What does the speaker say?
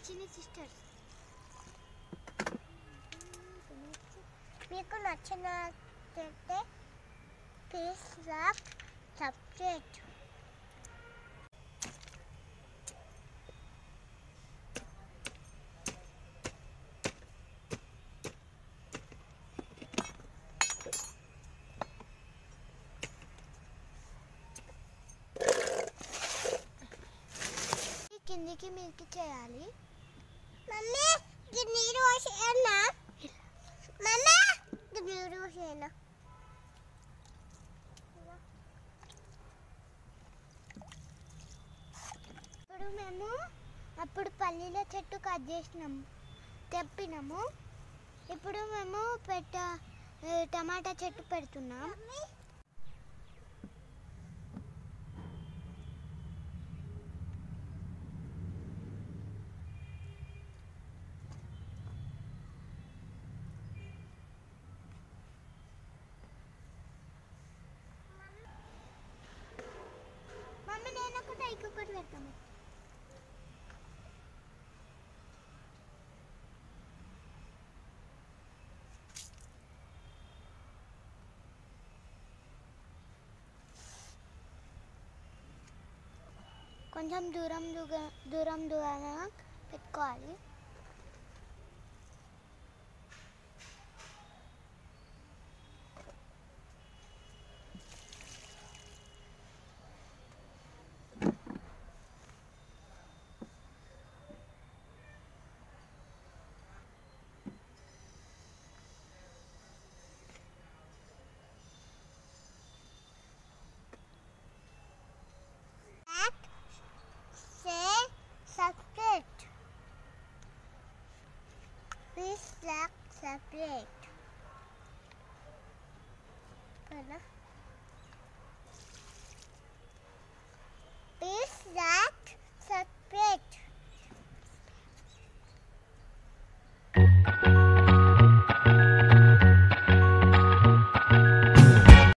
చిన్ని సిస్టర్స్ మీకు నచ్చినట్లయితే ప్లీజ్ లైక్ సబ్స్క్రైబ్ కిందికి మీదకి చేయాలి మమ్మీ ఇది నీరు పోసేయన్నా మమ్మీ ఇది నీరు పోసేయన్నా ఇప్పుడు మేము అప్పుడు పల్లీల చెట్టు కట్ చేసినాము తెప్పినాము ఇప్పుడు మేము పెట్ట ఏ, టమాటా చెట్టు పెడుతున్నాం మమ్మీ మమ్మీ నేను ఒకటి ఇంకొకటి పెడతాము కొంచెం దూరం దూర దూరం దూరంగా పెట్టుకోవాలి